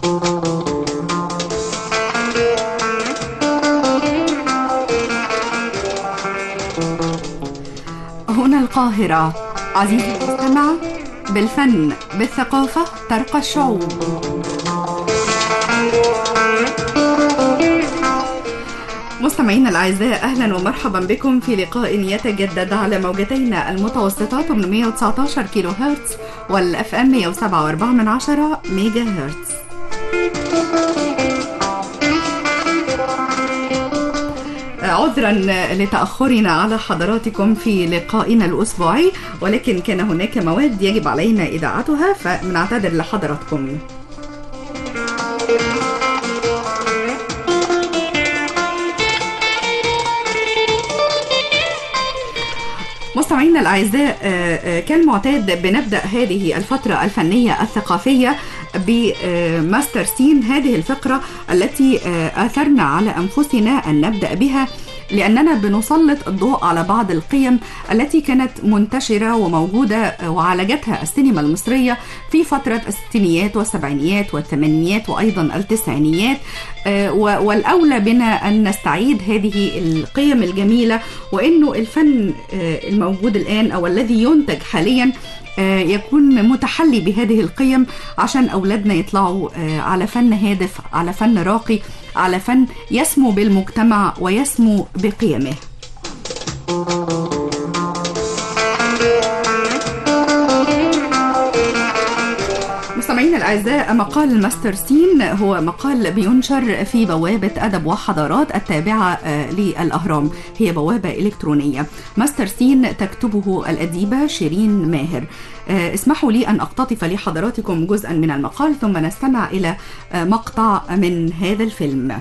هنا القاهرة عزيزي المستمع بالفن بالثقافة ترقى الشعوب مستمعينا الأعزاء أهلا ومرحبا بكم في لقاء يتجدد على موجتين المتوسطات 819 كيلو هرتز والأف أم 107.4 من عشرة ميجا هرتز عذرا لتأخرنا على حضراتكم في لقائنا الأسبوعي ولكن كان هناك مواد يجب علينا إذاعتها فبنعتذر لحضراتكم مستمعينا الأعزاء كالمعتاد بنبدأ هذه الفترة الفنية الثقافية بماستر سين هذه الفقرة التي آثرنا على أنفسنا أن نبدأ بها لأننا بنسلط الضوء على بعض القيم التي كانت منتشرة وموجودة وعالجتها السينما المصرية في فترة الستينيات والسبعينيات والثمانينيات وأيضا التسعينيات والأولى بنا أن نستعيد هذه القيم الجميلة وأنه الفن الموجود الآن أو الذي ينتج حاليا يكون متحلي بهذه القيم عشان أولادنا يطلعوا على فن هادف على فن راقي على فن يسمو بالمجتمع ويسمو بقيمه مستمعينا الأعزاء مقال الماستر سين هو مقال بينشر في بوابة أدب وحضارات التابعة للأهرام هي بوابة إلكترونية ماستر سين تكتبه الأديبة شيرين ماهر اسمحوا لي أن أقتطف لحضراتكم جزءا من المقال ثم نستمع إلى مقطع من هذا الفيلم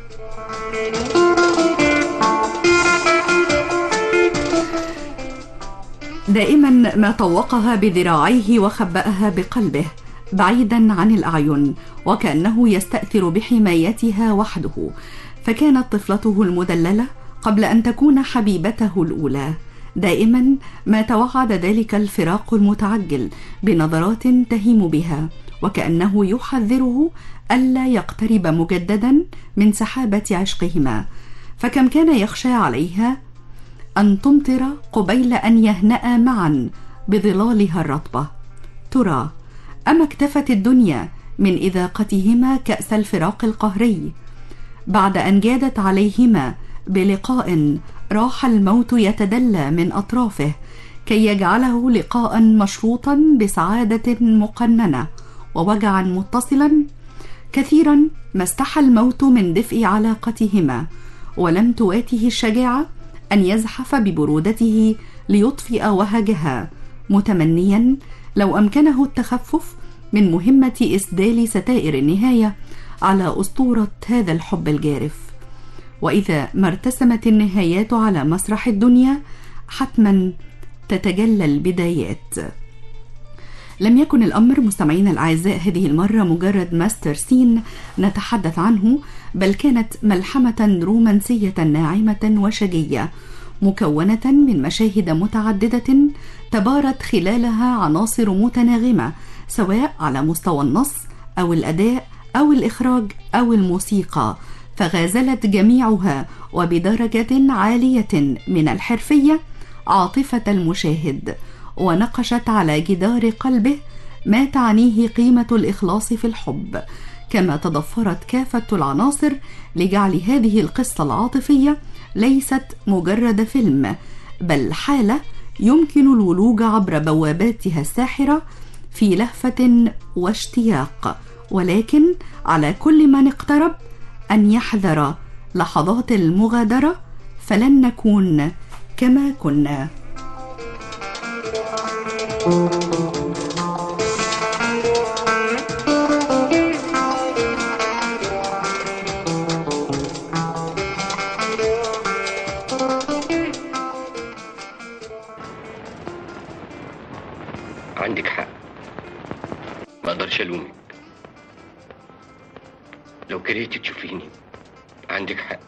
دائما ما طوقها بذراعيه وخبأها بقلبه بعيدا عن الأعين وكأنه يستأثر بحمايتها وحده فكانت طفلته المدللة قبل أن تكون حبيبته الأولى دائما ما توعد ذلك الفراق المتعجل بنظرات تهيم بها وكأنه يحذره ألا يقترب مجددا من سحابة عشقهما فكم كان يخشى عليها أن تمطر قبيل أن يهنأ معا بظلالها الرطبة ترى أما اكتفت الدنيا من إذاقتهما كأس الفراق القهري بعد أن جادت عليهما بلقاء راح الموت يتدلى من أطرافه كي يجعله لقاء مشروطا بسعادة مقننة ووجعا متصلا كثيرا ما استحى الموت من دفء علاقتهما ولم تواته الشجاعة أن يزحف ببرودته ليطفئ وهجها متمنيا لو أمكنه التخفف من مهمة إسدال ستائر النهاية على أسطورة هذا الحب الجارف وإذا ما ارتسمت النهايات على مسرح الدنيا حتما تتجلى البدايات لم يكن الأمر مستمعينا الأعزاء هذه المرة مجرد ماستر سين نتحدث عنه بل كانت ملحمة رومانسية ناعمة وشجية مكونة من مشاهد متعددة تبارت خلالها عناصر متناغمة سواء على مستوى النص أو الأداء أو الإخراج أو الموسيقى فغازلت جميعها وبدرجة عالية من الحرفية عاطفة المشاهد ونقشت على جدار قلبه ما تعنيه قيمة الإخلاص في الحب كما تضفرت كافة العناصر لجعل هذه القصة العاطفية ليست مجرد فيلم بل حالة يمكن الولوج عبر بواباتها الساحرة في لهفة واشتياق ولكن على كل من اقترب أن يحذر لحظات المغادرة فلن نكون كما كنا عندك حق ما اقدرش الومك لو كرهتي تشوفيني عندك حق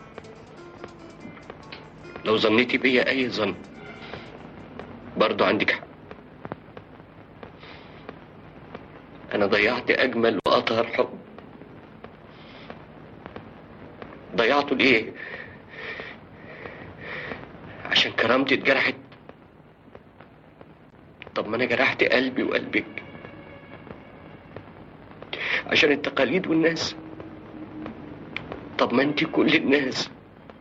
لو ظنيتي بيا اي ظن برضو عندك حق انا ضيعت اجمل واطهر حب ضيعته ليه عشان كرامتي اتجرحت طب ما انا جرحت قلبي وقلبك عشان التقاليد والناس طب ما انت كل الناس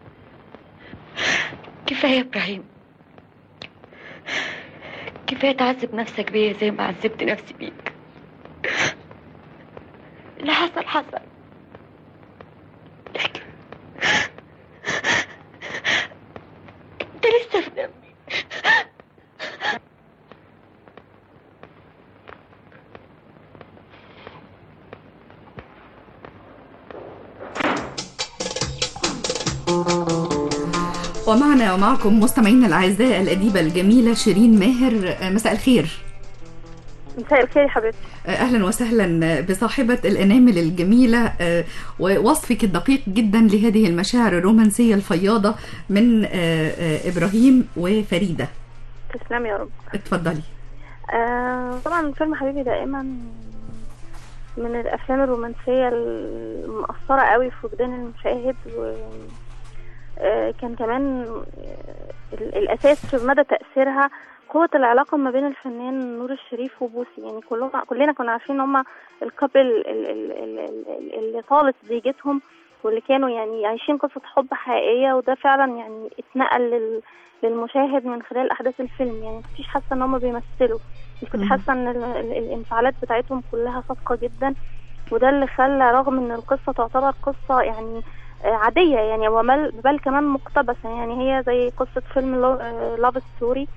كفاية يا إبراهيم كفاية تعذب نفسك بيا زي ما عذبت نفسي بيك اللي حصل حصل لكن انت لسه في دمي ومعنا ومعكم مستمعينا الاعزاء الاديبه الجميله شيرين ماهر آه، مساء الخير مساء الخير يا حبيبتي آه، اهلا وسهلا بصاحبه الانامل الجميله آه، ووصفك الدقيق جدا لهذه المشاعر الرومانسيه الفياضه من آه، آه، ابراهيم وفريده تسلمي يا رب اتفضلي آه طبعا فيلم حبيبي دائما من الافلام الرومانسيه المؤثره قوي في وجدان المشاهد و آه، كان كمان آه، ال- الاساس في مدى تاثيرها قوة العلاقة ما بين الفنان نور الشريف وبوسي يعني كلنا كلنا كنا عارفين ان هما الكابل ال- ال- ال- ال- اللي طالت زيجتهم واللي كانوا يعني عايشين قصة حب حقيقية وده فعلا يعني اتنقل لل للمشاهد من خلال احداث الفيلم يعني مكنتيش حاسه ان هم بيمثلوا كنت مم. حاسه ان ال- ال- الانفعالات بتاعتهم كلها صادقه جدا وده اللي خلى رغم ان القصه تعتبر قصه يعني آه، عاديه يعني وبل بل كمان مقتبسه يعني هي زي قصه فيلم لاف ستوري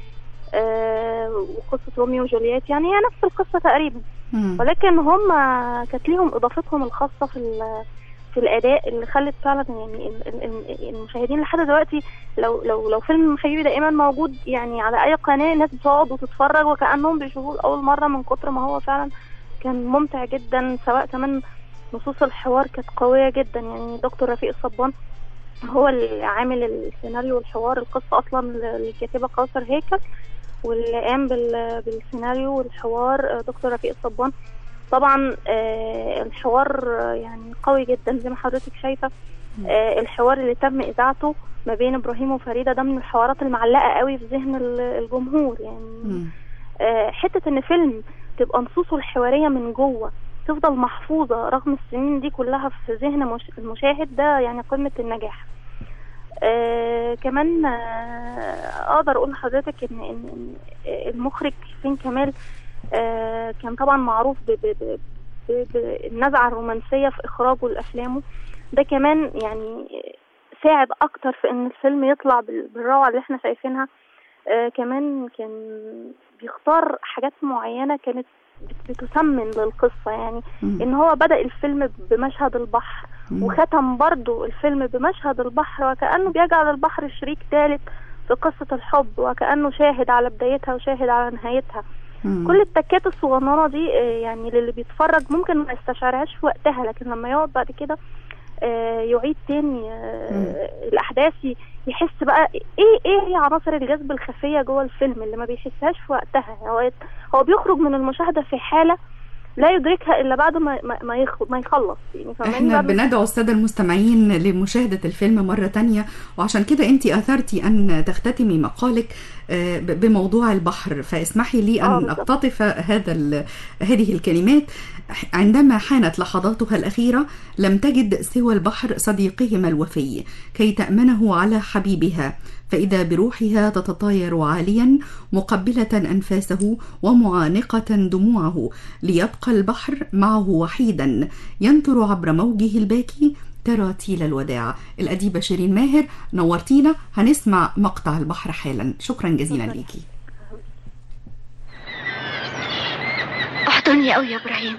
وقصه روميو وجولييت يعني هي نفس القصه تقريبا مم. ولكن هم كانت ليهم اضافتهم الخاصه في ال- في الاداء اللي خلت فعلا يعني ال- ال- ال- المشاهدين لحد دلوقتي لو لو لو فيلم حبيبي دائما موجود يعني على اي قناه الناس بتقعد وتتفرج وكانهم بيشوفوه لاول مره من كتر ما هو فعلا كان ممتع جدا سواء كمان نصوص الحوار كانت قويه جدا يعني دكتور رفيق الصبان هو اللي عامل السيناريو والحوار القصه اصلا للكاتبه كوثر هيكل واللي قام بال- بالسيناريو والحوار آه، دكتور رفيق الصبان طبعا آه، الحوار آه، يعني قوي جدا زي ما حضرتك شايفه آه، الحوار اللي تم اذاعته ما بين ابراهيم وفريده ده من الحوارات المعلقه قوي في ذهن ال- الجمهور يعني مم. آه، حته ان فيلم تبقى نصوصه الحواريه من جوه تفضل محفوظه رغم السنين دي كلها في ذهن مش- المشاهد ده يعني قمه النجاح آه كمان آه اقدر اقول لحضرتك ان ان إن المخرج حسين كمال آه كان طبعا معروف ب- ب- ب- ب- بالنزعه الرومانسيه في اخراجه لافلامه ده كمان يعني ساعد اكتر في ان الفيلم يطلع بال- بالروعه اللي احنا شايفينها آه كمان كان بيختار حاجات معينه كانت بت- بتسمن للقصه يعني مم. ان هو بدا الفيلم بمشهد البحر مم. وختم برضو الفيلم بمشهد البحر وكأنه بيجعل البحر شريك ثالث في قصة الحب وكأنه شاهد على بدايتها وشاهد على نهايتها مم. كل التكات الصغننة دي آه، يعني للي بيتفرج ممكن ما يستشعرهاش في وقتها لكن لما يقعد بعد كده آه، يعيد تاني آه، الأحداث ي- يحس بقى ايه ايه هي عناصر الجذب الخفية جوه الفيلم اللي ما بيحسهاش في وقتها هو هو بيخرج من المشاهدة في حالة لا يدركها الا بعد ما ما ما, يخ... ما يخلص يعني فاهماني احنا بعد- بندعو السادة المستمعين لمشاهدة الفيلم مرة تانية وعشان كده انت اثرتي ان تختتمي مقالك آه، ب- بموضوع البحر فاسمحي لي آه، ان بالظبط. اقتطف هذا ال- هذه الكلمات عندما حانت لحظاتها الأخيرة لم تجد سوى البحر صديقهما الوفي كي تأمنه على حبيبها فإذا بروحها تتطاير عاليا مقبلة أنفاسه ومعانقة دموعه ليبقى البحر معه وحيدا ينثر عبر موجه الباكي تراتيل الوداع الأديبة شيرين ماهر نورتينا هنسمع مقطع البحر حالا شكرا جزيلا شكراً. ليكي احضني قوي يا ابراهيم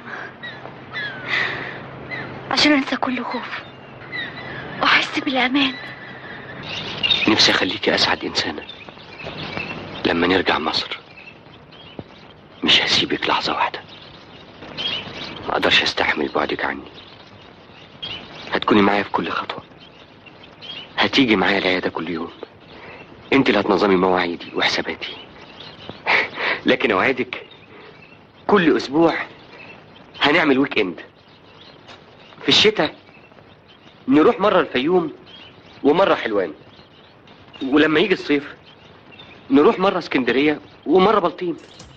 عشان انسى كل خوف واحس بالامان نفسي اخليكي اسعد انسانه لما نرجع مصر مش هسيبك لحظه واحده ما اقدرش استحمل بعدك عني هتكوني معايا في كل خطوه هتيجي معايا العياده كل يوم انت اللي هتنظمي مواعيدي وحساباتي لكن اوعدك كل اسبوع هنعمل ويك اند في الشتاء نروح مرة الفيوم ومرة حلوان ولما يجي الصيف نروح مرة اسكندرية ومرة بلطيم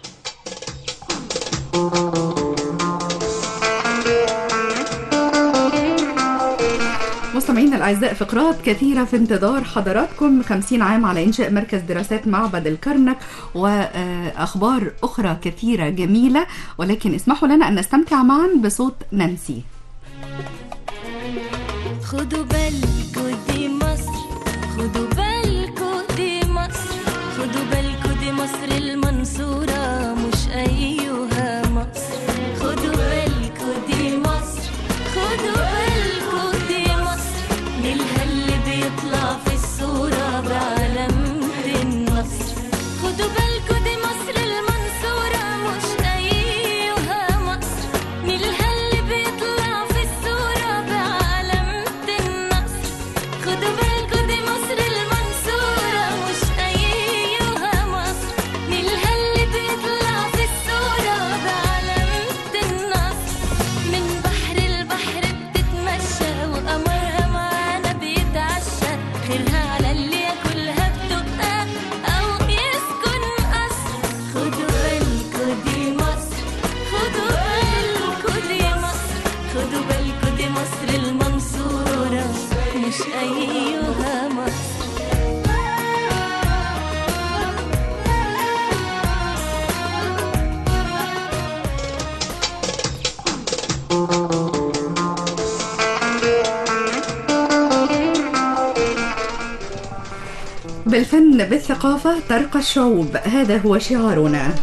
مستمعينا الأعزاء فقرات كثيرة في انتظار حضراتكم 50 عام على إنشاء مركز دراسات معبد الكرنك وأخبار أخرى كثيرة جميلة ولكن اسمحوا لنا أن نستمتع معا بصوت نانسي خدوا بالكوا دي مصر خدوا بالكوا دي مصر خدوا بالكوا دي مصر المنصورة مش أيها مصر خدوا بالكوا دي مصر خدوا بالكوا دي مصر نيلها اللي بيطلع في الصورة بعلامة النصر خدوا بالكوا دي مصر المنصورة مش أيها مصر نيلها اللي بيطلع في الصورة بعلامة النصر خدوا بالكوا دي مصر المنصورة مش أيها مصر نيلها اللي بيطلع في الصورة بعلامة النصر من بحر البحر بتتمشى وقمرها معانا بيتعشى خيرها على اللي ياكلها بدقها أو يسكن قصر خدوا بالكوا دي مصر خدوا بالكوا دي مصر خدوا بالكوا دي مصر المنصورة مش أيها مصر بالفن بالثقافة ترقى الشعوب هذا هو شعارنا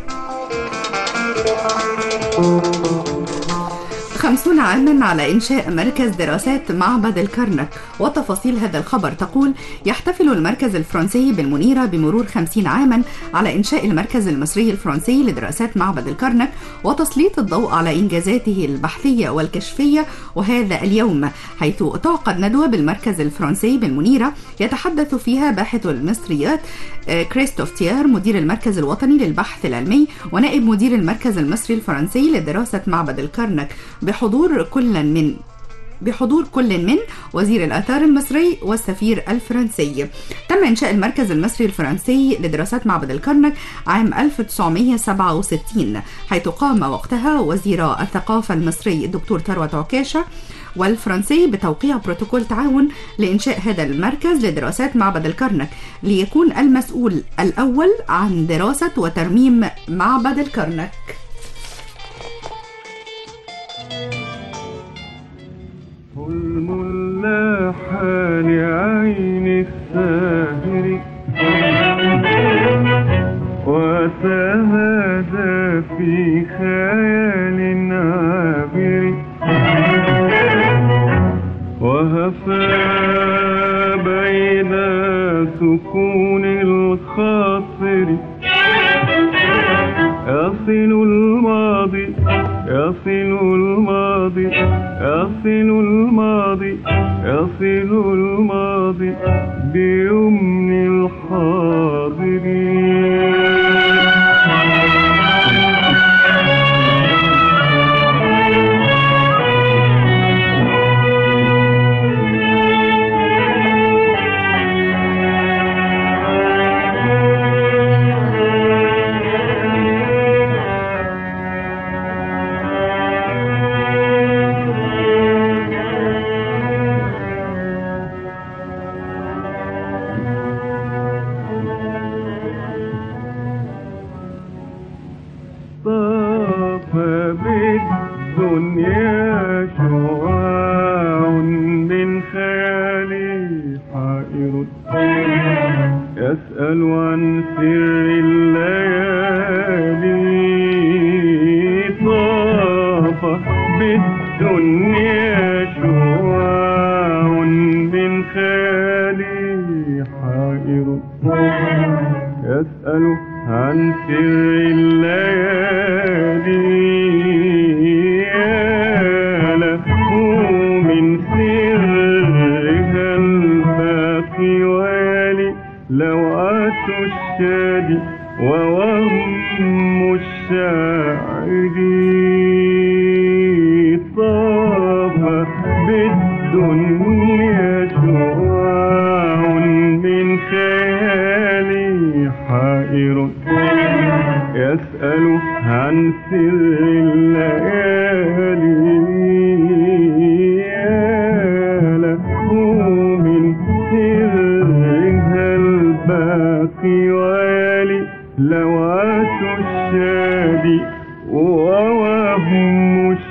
خمسون عاما على إنشاء مركز دراسات معبد الكرنك وتفاصيل هذا الخبر تقول يحتفل المركز الفرنسي بالمنيرة بمرور خمسين عاما على إنشاء المركز المصري الفرنسي لدراسات معبد الكرنك وتسليط الضوء على إنجازاته البحثية والكشفية وهذا اليوم حيث تعقد ندوة بالمركز الفرنسي بالمنيرة يتحدث فيها باحث المصريات آه، كريستوف تيار مدير المركز الوطني للبحث العلمي ونائب مدير المركز المصري الفرنسي لدراسة معبد الكرنك بحضور كل من بحضور كل من وزير الآثار المصري والسفير الفرنسي تم إنشاء المركز المصري الفرنسي لدراسات معبد الكرنك عام 1967 حيث قام وقتها وزير الثقافة المصري الدكتور ثروت عكاشة والفرنسي بتوقيع بروتوكول تعاون لإنشاء هذا المركز لدراسات معبد الكرنك ليكون المسؤول الأول عن دراسة وترميم معبد الكرنك حلم لاح لعين الساهر وتهادى في خيال عابر وهفى بين سكون الخاطر يصل الماضي يصل الماضي يصل الماضي يصل الماضي بيمن الحاضرين طاف بالدنيا شعاع من خيالي حائر يسأل عن سر الليالي طاف بالدنيا شعاع من خيالي حائر يسأل عن سر الليالي يا له من سرها الباقي ويلي لوعة الشادي ووهم الشاعر طاب بالدنيا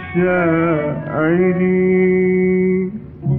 الشاعرين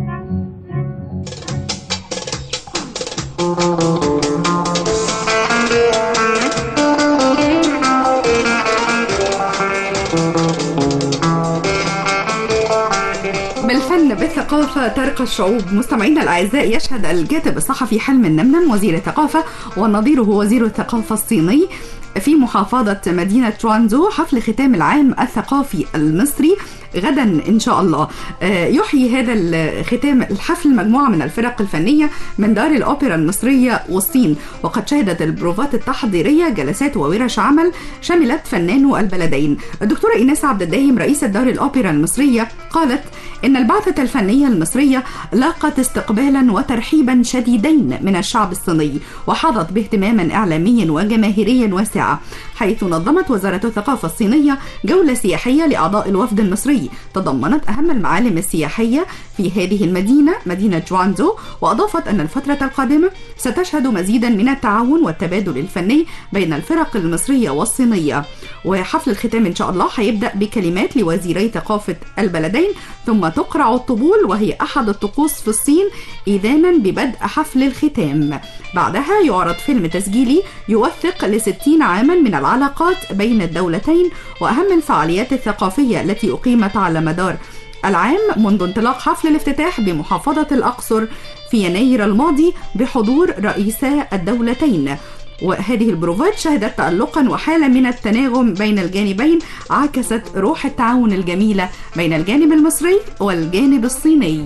بالفن بالثقافة ترقى الشعوب مستمعينا الأعزاء يشهد الكاتب الصحفي حلم النمنم وزير الثقافة ونظيره وزير الثقافة الصيني في محافظة مدينة ترانزو حفل ختام العام الثقافي المصري غدا إن شاء الله آه، يحيي هذا الختام الحفل مجموعة من الفرق الفنية من دار الأوبرا المصرية والصين وقد شهدت البروفات التحضيرية جلسات وورش عمل شملت فنانو البلدين الدكتورة إيناس عبد الدايم رئيسة دار الأوبرا المصرية قالت إن البعثة الفنية المصرية لاقت استقبالا وترحيبا شديدين من الشعب الصيني وحظت باهتمام إعلامي وجماهيري واسعة حيث نظمت وزارة الثقافة الصينية جولة سياحية لأعضاء الوفد المصري تضمنت أهم المعالم السياحية في هذه المدينة مدينة جوانزو وأضافت أن الفترة القادمة ستشهد مزيدا من التعاون والتبادل الفني بين الفرق المصرية والصينية وحفل الختام إن شاء الله هيبدأ بكلمات لوزيري ثقافة البلدين ثم تقرع الطبول وهي أحد الطقوس في الصين إذانا ببدء حفل الختام بعدها يعرض فيلم تسجيلي يوثق لستين عاما من العلاقات بين الدولتين وأهم الفعاليات الثقافية التي أقيمت على مدار العام منذ انطلاق حفل الافتتاح بمحافظة الأقصر في يناير الماضي بحضور رئيسا الدولتين وهذه البروفات شهدت تألقا وحالة من التناغم بين الجانبين عكست روح التعاون الجميلة بين الجانب المصري والجانب الصيني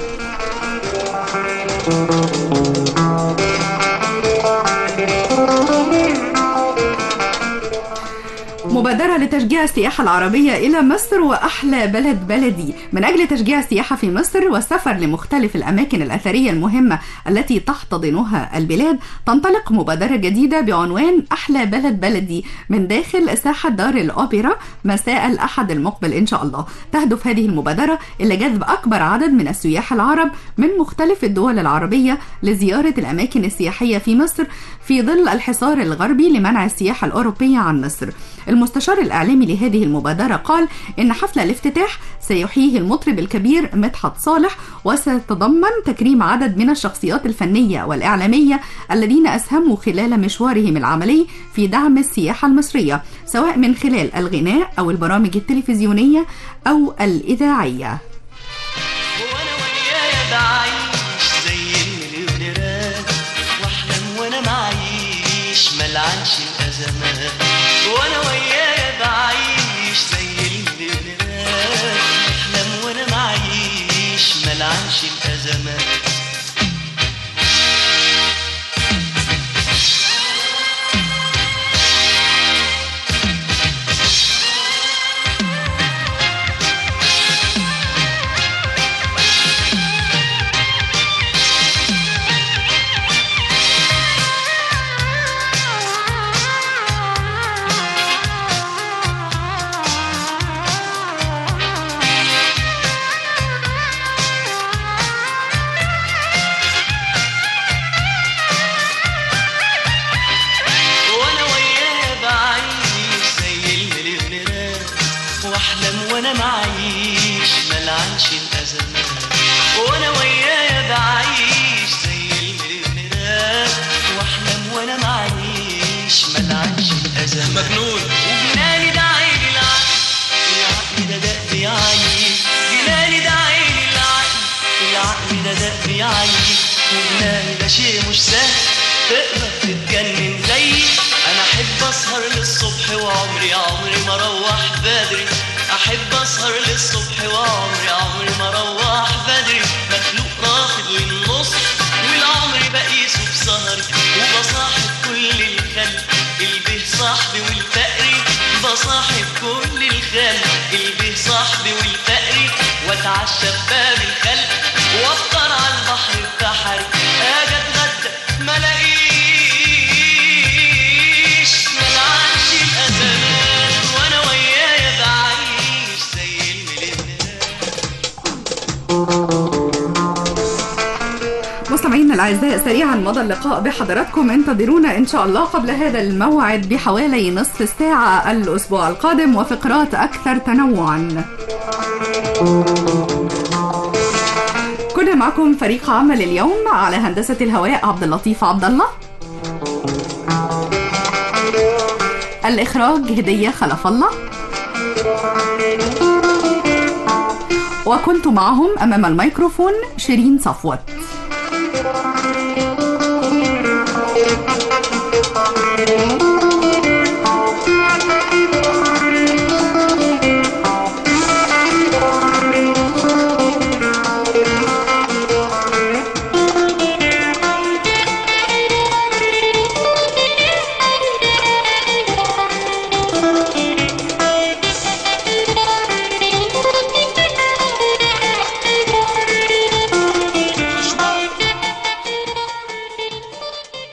مبادرة لتشجيع السياحة العربية إلى مصر وأحلى بلد بلدي من أجل تشجيع السياحة في مصر والسفر لمختلف الأماكن الأثرية المهمة التي تحتضنها البلاد تنطلق مبادرة جديدة بعنوان أحلى بلد بلدي من داخل ساحة دار الأوبرا مساء الأحد المقبل إن شاء الله تهدف هذه المبادرة إلى جذب أكبر عدد من السياح العرب من مختلف الدول العربية لزيارة الأماكن السياحية في مصر في ظل الحصار الغربي لمنع السياحة الأوروبية عن مصر المستشار الإعلامي لهذه المبادرة قال إن حفل الافتتاح سيحييه المطرب الكبير مدحت صالح وسيتضمن تكريم عدد من الشخصيات الفنية والإعلامية الذين أسهموا خلال مشوارهم العملي في دعم السياحة المصرية سواء من خلال الغناء أو البرامج التلفزيونية أو الإذاعية وانا ويايا بعيش زي المليونيرات واحلم وانا معيش ملعنش الازمات وانا ويايا بعيش زي المليونيرات احلم وانا معيش ملعنش الازمات وانا ويايا بعيش زي المليونيرات واحلم وانا معيش ملعنش الازمات وانا ويايا بعيش زي المليونيرات واحلم وانا معيش ملعنش الازمات مجنون وجناني ده عين العقل العقل ده دق يعيش جناني ده عين العقل العقل ده دق يعيش وجناني ده شيء مش سهل تقدر تتجنن زيي انا احب اسهر للصبح وعمري عمري ما اروح بدري احب اسهر للصبح وعمري عمري ما اروح بدري مخلوق راخد للنص والعمر بقيسه بسهري وبصاحب كل الخلق البه صاحبي والفقري بصاحب كل الخلق البه صاحبي والفقري واتعشى بباب الخلق وافطر على البحر بتاعي اجي اتغدى ما الاقيش ملعنش الازمات وانا ويايا بعيش زي المليونيرات مستمعينا مستمعينا الاعزاء سريعا مضى اللقاء بحضراتكم انتظرونا ان شاء الله قبل هذا الموعد بحوالي نصف الساعه الاسبوع القادم وفقرات اكثر تنوعا كنا معكم فريق عمل اليوم على هندسه الهواء عبد اللطيف عبد الله الاخراج هديه خلف الله وكنت معهم امام الميكروفون شيرين صفوت Thank you.